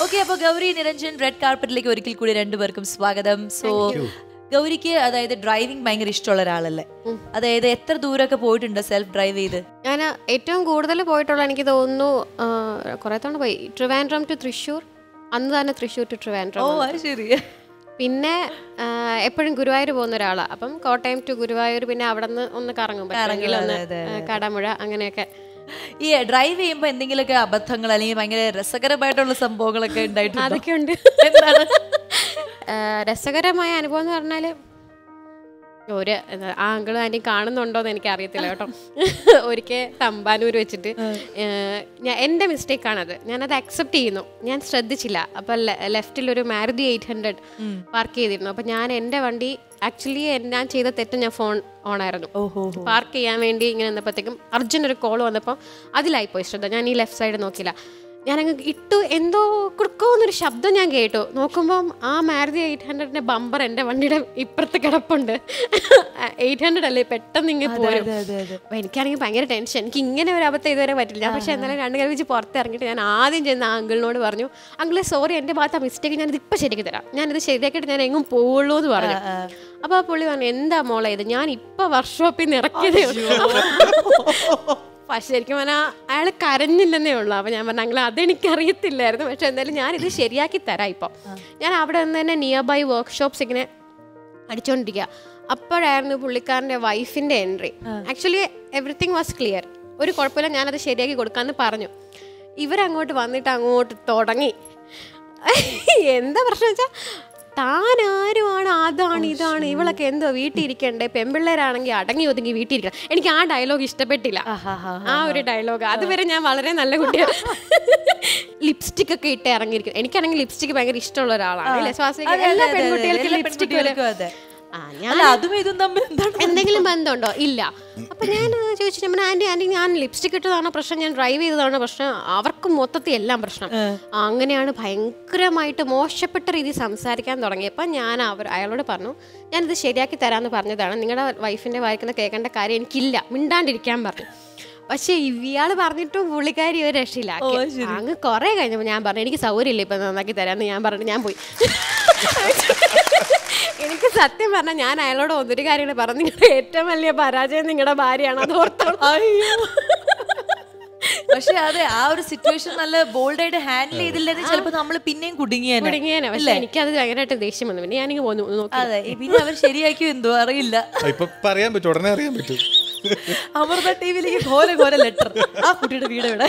Okay അപ്പൊ Gauri Niranjan red കാർപ്പറ്റിലേക്ക് ഒരിക്കൽ കൂടി രണ്ടുപേർക്കും സ്വാഗതം സോ ഗൗരിക്ക് അതായത് ഡ്രൈവിംഗ് ഭയങ്കര ഇഷ്ടമുള്ള ഒരാളല്ലേ അതായത് എത്ര ദൂരമൊക്കെ പോയിട്ടുണ്ട് സെൽഫ് ഡ്രൈവ് ചെയ്ത് ഞാൻ ഏറ്റവും കൂടുതൽ പോയിട്ടുള്ള എനിക്ക് തോന്നുന്നു കുറെ തവണ പോയി ട്രിവാൻഡ്രം ടു തൃശ്ശൂർ അന്ന് തന്നെ തൃശ്ശൂർ ടു ഓ ട്രിവാൻഡ്രം അത് ശരി പിന്നെ ആ, എപ്പോഴും ഗുരുവായൂർ പോകുന്ന ഒരാളാണ് അപ്പം കോട്ടയം ടു ഗുരുവായൂർ പിന്നെ അവിടെ നിന്ന് ഒന്ന് കറങ്ങും പറ്റുമെങ്കിൽ ഒന്ന് അതെ, ആ, കടമുഴ അങ്ങനെയൊക്കെ ഈ ഡ്രൈവ് ചെയ്യുമ്പോ എന്തെങ്കിലുമൊക്കെ അബദ്ധങ്ങൾ അല്ലെങ്കിൽ ഭയങ്കര രസകരമായിട്ടുള്ള സംഭവങ്ങളൊക്കെ ഉണ്ടായിട്ടുണ്ട് അതൊക്കെ ഉണ്ട് എന്താണ് ആ, രസകരമായ അനുഭവം എന്ന് പറഞ്ഞാൽ ഒരു എന്താ, ആ അങ്കിളും ആൻറ്റി കാണുന്നുണ്ടോ എന്ന് എനിക്ക് അറിയത്തില്ല കേട്ടോ ഒരിക്കൽ തമ്പാനൂർ വെച്ചിട്ട് ഏഹ്, ഞാൻ എൻ്റെ മിസ്റ്റേക്കാണത് ഞാനത് അക്സെപ്റ്റ് ചെയ്യുന്നു ഞാൻ ശ്രദ്ധിച്ചില്ല അപ്പം ലെഫ്റ്റിൽ ഒരു മാരുതി എയ്റ്റ് ഹൺഡ്രഡ് പാർക്ക് ചെയ്തിരുന്നു അപ്പം ഞാൻ എൻ്റെ വണ്ടി ആക്ച്വലി ഞാൻ ചെയ്ത തെറ്റ് ഞാൻ ഫോൺ ഓൺ ആയിരുന്നു ഓഹോ പാർക്ക് ചെയ്യാൻ വേണ്ടി ഇങ്ങനെ നിന്നപ്പോഴത്തേക്കും അർജുൻ ഒരു കോൾ വന്നപ്പോൾ അതിലായിപ്പോയി ശ്രദ്ധ ഞാൻ ഈ ലെഫ്റ്റ് സൈഡ് നോക്കില്ല ഞാനങ്ങ് ഇട്ടു എന്തോ കുടുക്കോന്നൊരു ശബ്ദം ഞാൻ കേട്ടു നോക്കുമ്പം ആ മാരുതി എയ്റ്റ് ഹൺഡ്രഡിന്റെ ബമ്പർ എൻ്റെ വണ്ടിയുടെ ഇപ്പുറത്ത് കിടപ്പുണ്ട് എയ്റ്റ് ഹൺഡ്രഡ് അല്ലേ പെട്ടെന്ന് ഇങ്ങനെ പോരും അതെ അതെ അതെ അപ്പൊ എനിക്കാണെങ്കിൽ ഭയങ്കര ടെൻഷൻ എനിക്ക് ഇങ്ങനെ ഒരു അബദ്ധം ഇതുവരെ പറ്റില്ല ഞാൻ പക്ഷെ എന്നാലും രണ്ട് കൈ വെച്ച് പുറത്ത് ഇറങ്ങിയിട്ട് ഞാൻ ആദ്യം ചെന്ന് ആ അങ്കിളിനോട് പറഞ്ഞു അങ്കിളെ സോറി എൻ്റെ ഭാഗത്ത് ആ മിസ്റ്റേക്ക് ഞാനിത് ഇപ്പം ശരിയാക്കി തരാം ഞാനിത് ശരിയാക്കിയിട്ട് ഞാൻ എങ്ങും പോവുള്ളൂ എന്ന് പറഞ്ഞു അപ്പോൾ ആ പുള്ളി പറഞ്ഞു എന്താ മോളെ ഇത് ഞാൻ ഇപ്പം വർക്ക്ഷോപ്പിൽ നിന്ന് ഇറക്കിയതേ ഉള്ളൂ പക്ഷെ ശരിക്കും പറഞ്ഞാൽ അയാൾ കരഞ്ഞില്ലെന്നേ ഉള്ളൂ അപ്പം ഞാൻ പറഞ്ഞു അങ്കിൾ അതെനിക്ക് അറിയത്തില്ലായിരുന്നു പക്ഷെ എന്തായാലും ഞാൻ ഇത് ശരിയാക്കി തരാം ഇപ്പം ഞാൻ അവിടെ നിന്ന് തന്നെ നിയർ ബൈ വർക്ക്ഷോപ്സ് ഇങ്ങനെ അടിച്ചോണ്ടിരിക്കുക അപ്പോഴായിരുന്നു പുള്ളിക്കാരൻ്റെ വൈഫിൻ്റെ entry actually everything was clear ഒരു കുഴപ്പമില്ല ഞാനത് ശരിയാക്കി കൊടുക്കാമെന്ന് പറഞ്ഞു ഇവരങ്ങോട്ട് വന്നിട്ട് അങ്ങോട്ട് തുടങ്ങി എന്താ പ്രശ്നം വെച്ചാൽ താൻ ആരുമാണ് അതാണ് ഇതാണ് ഇവളൊക്കെ എന്തോ വീട്ടിൽ ഇരിക്കണ്ടേ പെമ്പിള്ളേരാണെങ്കിൽ അടങ്ങി ഒതുങ്ങി വീട്ടിൽ ഇരിക്കണം എനിക്ക് ആ ഡയലോഗ് ഇഷ്ടപ്പെട്ടില്ല ആ ഒരു ഡയലോഗ് അതുവരെ ഞാൻ വളരെ നല്ല കുട്ടിയാണ് ലിപ്സ്റ്റിക് ഒക്കെ ഇട്ട് ഇറങ്ങിയിരിക്കും എനിക്കാണെങ്കിൽ ലിപ്സ്റ്റിക് ഭയങ്കര ഇഷ്ടമുള്ള ഒരാളാണ് അല്ലേ സ്വാസിക അതെ, എല്ലാ അതെ, അതെ, പെൺകുട്ടികൾക്കും എല്ലാ ലിപ്സ്റ്റിക് പെൺകുട്ടികൾക്കും അതെ. ആ ഞാൻ അല്ല അതും ഇതും തമ്മിൽ എന്താണ് എന്തെങ്കിലും ബന്ധമുണ്ടോ ഇല്ല അപ്പൊ ഞാൻ ചോദിച്ചു ഞാൻ ആന്റി ആന്റി ഞാൻ ലിപ്സ്റ്റിക് ഇട്ടതാണോ പ്രശ്നം ഞാൻ ഡ്രൈവ് ചെയ്തതാണോ പ്രശ്നം അവർക്ക് മൊത്തത്തിൽ എല്ലാം പ്രശ്നം അങ്ങനെയാണ് ഭയങ്കരമായിട്ട് മോശപ്പെട്ട രീതിയിൽ സംസാരിക്കാൻ തുടങ്ങിയപ്പോൾ ഞാൻ അവർ അയാളോട് പറഞ്ഞു ഞാനിത് ശരിയാക്കി തരാമെന്ന് പറഞ്ഞതാണ് നിങ്ങളുടെ വൈഫിന്റെ വായിക്കുന്ന കേൾക്കേണ്ട കാര്യം എനിക്കില്ല മിണ്ടാണ്ടിരിക്കാൻ പറഞ്ഞു പക്ഷെ ഇയാള് പറഞ്ഞിട്ടും പുള്ളിക്കാരി ഒരു രക്ഷയിലാക്കി അങ്ങ് കുറെ കഴിഞ്ഞപ്പോൾ ഞാൻ പറഞ്ഞു എനിക്ക് സൗകര്യമില്ല ഇപ്പൊ നന്നാക്കി തരാമെന്ന് ഞാൻ പറഞ്ഞു ഞാൻ പോയി എനിക്ക് സത്യം പറഞ്ഞാൽ ഞാൻ അയാളോട് ഒന്നൊരു കാര്യങ്ങൾ പറഞ്ഞു നിങ്ങളുടെ ഏറ്റവും വലിയ പരാജയം നിങ്ങളുടെ ഭാര്യയാണ് അത് ഓർത്തോളൂ അയ്യോ പക്ഷെ അതെ ആ ഒരു സിറ്റുവേഷൻ നല്ല ബോൾഡ് ആയിട്ട് ഹാൻഡിൽ ചെയ്തില്ലെങ്കിൽ ചിലപ്പോ നമ്മൾ പിന്നെയും കുടുങ്ങിയേനെ കുടുങ്ങിയേനെ പക്ഷെ എനിക്കത് ഭയങ്കരമായിട്ട് ദേഷ്യം വന്നു പിന്നെ ഞാനിങ്ങ് പോന്നു നോക്കി അതെ പിന്നെ അവർ ശരിയാക്കിയോ എന്തോ അറിയില്ല ഇപ്പൊ പറയാൻ പറ്റും ഉടനെ അറിയാൻ പറ്റും അമൃത ടി വിയിലേക്ക് ഘോര ഘോര ലെറ്റർ ആ കുട്ടിയുടെ വീട് ഇവിടെ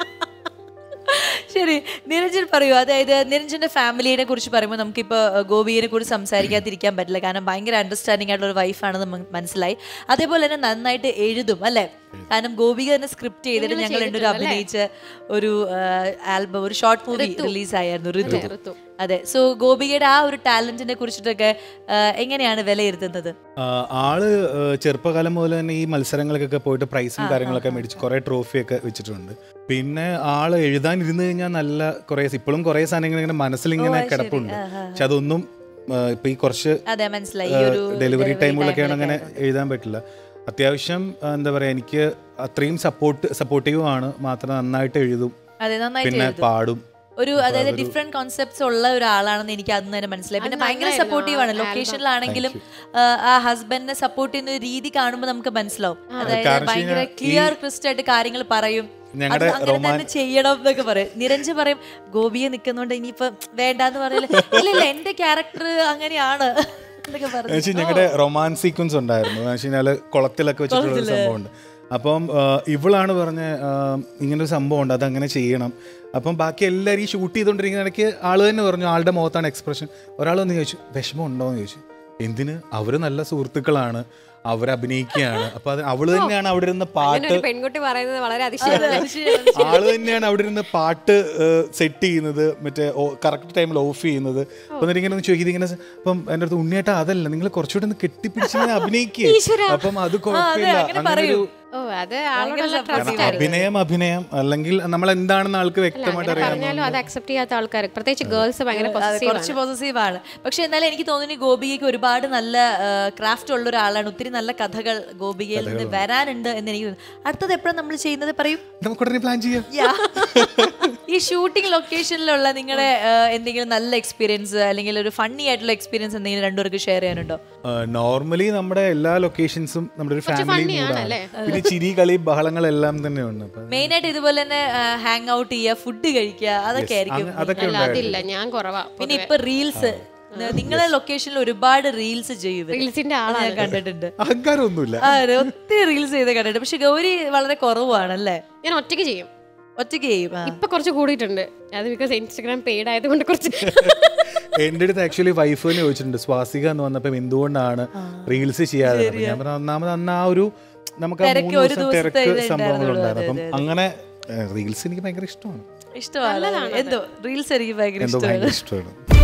ശരി നിരഞ്ജൻ പറയൂ അതായത് നിരഞ്ജന്റെ ഫാമിലിയെ കുറിച്ച് പറയുമ്പോൾ നമുക്കിപ്പോൾ ഗോപിയെ കുറിച്ച് സംസാരിക്കാതിരിക്കാൻ പറ്റില്ല കാരണം ഭയങ്കര അണ്ടർസ്റ്റാൻഡിംഗ് ആയിട്ടുള്ള ഒരു വൈഫാണെന്ന് മ- മനസ്സിലായി അതേപോലെ തന്നെ നന്നായിട്ട് എഴുതും അല്ലേ കാരണം ഗോപിക തന്നെ സ്ക്രിപ്റ്റ് ചെയ്തിട്ട് ഞങ്ങൾ രണ്ടുപേരും അഭിനയിച്ച ഒരു ആൽബം ഒരു ഷോർട്ട് മൂവി റിലീസ് ആയിരുന്നു ഋതു ഋതു. അതെ സോ ഗോപികയുടെ ആ ഒരു ടാലന്റിനെ കുറിച്ചിട്ടൊക്കെ ആ, എങ്ങനെയാണ് വിലയിരുത്തുന്നത് ആ, ആള് ആ, ചെറുപ്പകാലം മുതൽ തന്നെ ഈ മത്സരങ്ങൾക്കൊക്കെ പോയിട്ട് പ്രൈസും കാര്യങ്ങളൊക്കെ മേടിച്ച് കുറെ ട്രോഫിയൊക്കെ വെച്ചിട്ടുണ്ട് പിന്നെ ആള് എഴുതാൻ ഇരുന്ന് കഴിഞ്ഞാൽ നല്ല കുറെ ഇപ്പോഴും കുറെ സാധനങ്ങൾ ഇങ്ങനെ മനസ്സിലിങ്ങനെ കിടപ്പുണ്ട് പക്ഷെ അതൊന്നും ആ, ഇപ്പൊ ഈ കുറച്ച് അതെ മനസ്സിലായി ഈ ഒരു ഡെലിവറി ടൈമുകളൊക്കെയാണ് അങ്ങനെ എഴുതാൻ പറ്റില്ല അത്യാവശ്യം ആ, എന്താ പറയാ എനിക്ക് അത്രയും സപ്പോർട്ട് സപ്പോർട്ടീവ് ആണ് മാത്രം നന്നായിട്ട് എഴുതും അതെ നന്നായിട്ട് പിന്നെ എഴുതും. പാടും ഒരു അതായത് ഡിഫറെന്റ് കോൺസെപ്റ്റ്സ് ഉള്ള ഒരാളാണെന്ന് എനിക്ക് അന്ന് തന്നെ മനസ്സിലായി പിന്നെ ഭയങ്കര സപ്പോർട്ടീവ് ആണ് ലൊക്കേഷനിലാണെങ്കിലും ആ ഹസ്ബൻഡിനെ സപ്പോർട്ട് ചെയ്യുന്ന ഒരു രീതി കാണുമ്പോൾ നമുക്ക് മനസ്സിലാവും അതായത് കാരണം ഭയങ്കര വെച്ച് ക്ലിയർ ക്രിസ്റ്റൽ ആയിട്ട് കാര്യങ്ങൾ പറയും അത് ഞങ്ങളുടെ അങ്ങനെ തന്നെ ചെയ്യണം എന്നൊക്കെ പറയും നിരഞ്ജൻ പറയും ഗോപിയെ നിൽക്കുന്നോണ്ട് ഇനിയിപ്പൊ വേണ്ടാന്ന് പറയില്ല ഇല്ല ഇല്ല എന്റെ ക്യാരക്ടർ അങ്ങനെയാണ് എന്നൊക്കെ പറഞ്ഞു എന്നുവെച്ചാൽ ഞങ്ങളുടെ റൊമാൻസ് സീക്വൻസ് ഉണ്ടായിരുന്നു എന്ന് വെച്ച് കഴിഞ്ഞാൽ കുളത്തിലൊക്കെ വെച്ചിട്ടുള്ള ഒരു സംഭവമുണ്ട് അപ്പം ആ, ഇവളാണ് പറഞ്ഞ ഇങ്ങനെ ഒരു സംഭവം ഉണ്ട് അതങ്ങനെ ചെയ്യണം അപ്പം ബാക്കി എല്ലാവരും ഈ ഷൂട്ട് ചെയ്തുകൊണ്ടിരിക്കുന്ന ഇടയ്ക്ക് ആൾ തന്നെ പറഞ്ഞു ആളുടെ മുഖത്താണ് എക്സ്പ്രഷൻ ഒരാൾ വന്ന് ചോദിച്ചു വിഷമം ഉണ്ടോ എന്ന് ചോദിച്ചു എന്തിന് അവര് നല്ല സുഹൃത്തുക്കളാണ് അവർ അഭിനയിക്കുകയാണ് അപ്പൊ അത് അവള് തന്നെയാണ് അവിടെ ഇരുന്ന് അങ്ങനെ പാട്ട് ഒരു പെൺകുട്ടി പറയുന്നത് വളരെ അതിശയം ആള് തന്നെയാണ് അവിടെ ഇരുന്ന് പാട്ട് സെറ്റ് ചെയ്യുന്നത് മറ്റേ കറക്റ്റ് ടൈമിൽ ഓഫ് ചെയ്യുന്നത് അപ്പൊ എന്നിട്ട് ഇങ്ങനെ ഒന്ന് ചോദിക്കുന്നത് ഇങ്ങനെ അപ്പം എൻ്റെ അടുത്ത് ഉണ്ണിയേട്ടാ അതല്ല നിങ്ങൾ കുറച്ചുകൂടെ ഒന്ന് കെട്ടിപ്പിടിച്ച് ഇങ്ങനെ അഭിനയിക്കുക അപ്പം അത് കുഴപ്പമില്ല അങ്ങനെ അങ്ങനെ ഒരു ഓ അത് ആളോടുള്ള supportive ട്രസ്റ്റ് കാരണം അഭിനയം അഭിനയം അല്ലെങ്കിൽ നമ്മൾ എന്താണെന്ന് ആൾക്ക് വ്യക്തമായിട്ട് അറിയാം പറഞ്ഞാലും അത് അക്സെപ്റ്റ് ചെയ്യാത്ത ആൾക്കാർ പ്രത്യേകിച്ച് ഗേൾസ് ഭയങ്കര അതെ, പോസിറ്റീവ് കുറച്ച് പോസസീവ് ആണ് പക്ഷെ എന്നാലും എനിക്ക് തോന്നുന്നു ഈ ഗോപികയ്ക്ക് ഒരുപാട് നല്ല ക്രാഫ്റ്റ് ഉള്ള ഒരാളാണ് ഒത്തിരി നല്ല കഥകൾ ഗോപികയിൽ നിന്ന് വരാനുണ്ട് എന്ന് എനിക്ക് തോന്നുന്നു അടുത്തത് എപ്പോഴും നമ്മൾ ചെയ്യുന്നത് പറയും നമുക്ക് ഉടനെ പ്ലാൻ ചെയ്യാം Yeah. ഈ ഷൂട്ടിംഗ് ലൊക്കേഷനിലുള്ള നിങ്ങളുടെ എന്തെങ്കിലും നല്ല എക്സ്പീരിയൻസ് അല്ലെങ്കിൽ ഒരു ഫണ്ണി ആയിട്ടുള്ള എക്സ്പീരിയൻസ് എന്തെങ്കിലും രണ്ടുപേർക്ക് ഷെയർ ചെയ്യാനുണ്ടോ നോർമലി നമ്മുടെ എല്ലാ ലൊക്കേഷൻസും നമ്മുടെ ഒരു ഫാമിലി funny മൂഡാണ് ആണല്ലേ? പിന്നെ ചിരി കളി ബഹളങ്ങളെല്ലാം തന്നെയുണ്ട് അപ്പൊ മെയിൻ ആയിട്ട് ഇതുപോലെ തന്നെ ഹാങ് ഔട്ട് ചെയ്യുക ഫുഡ് കഴിക്കുക അതൊക്കെ ആയിരിക്കും അങ്ങ- അതൊക്കെ അല്ല അതില്ല ഞാൻ കുറവാ പിന്നെ ഇപ്പൊ റീൽസ് നിങ്ങളെ ലൊക്കേഷനിൽ ഒരുപാട് റീൽസ് ചെയ്യും ഇവര്. റീൽസിന്റെ അത് ആളാണ് ഞാൻ കണ്ടിട്ടുണ്ട് അഹങ്കാരമൊന്നുമില്ല ആ, അതെ, ഒത്തിരി റീൽസ് ചെയ്ത് കണ്ടിട്ടുണ്ട് പക്ഷെ ഗൗരി വളരെ കുറവാണല്ലേ ഞാൻ ഒറ്റയ്ക്ക് ചെയ്യും ഒറ്റയ്ക്ക് ചെയ്യും ആ. ഇപ്പൊ കുറച്ച് കൂടിയിട്ടുണ്ട് അത് ബിക്കോസ് ഇൻസ്റ്റഗ്രാം പെയ്ഡ് ആയതുകൊണ്ട് കുറച്ച് എന്റെ അടുത്ത് ആക്ച്വലി വൈഫിന് ചോദിച്ചിട്ടുണ്ട് സ്വാസിക എന്ന് വന്നപ്പം എന്തുകൊണ്ടാണ് റീൽസ് ചെയ്യാതെ അപ്പൊ ഞാൻ പറഞ്ഞു ഒന്നാമത് അന്ന് ആ ഒരു നമുക്ക് ആ തിരക്ക് മൂന്ന് ഒരു ദിവസം ദിവസത്തെ തിരക്ക് ഇതേ സംഭവങ്ങളുണ്ടായിരുന്നു അപ്പം ഉണ്ടായിരുന്നുള്ളൂ. അങ്ങനെ റീൽസ് എനിക്ക് ഭയങ്കര ഇഷ്ടമാണ് ഇഷ്ടമാണ് എന്തോ റീൽസ് എനിക്ക് ഭയങ്കര എന്തോ ഇഷ്ടമാണ് ഭയങ്കര ഇഷ്ടമാണ്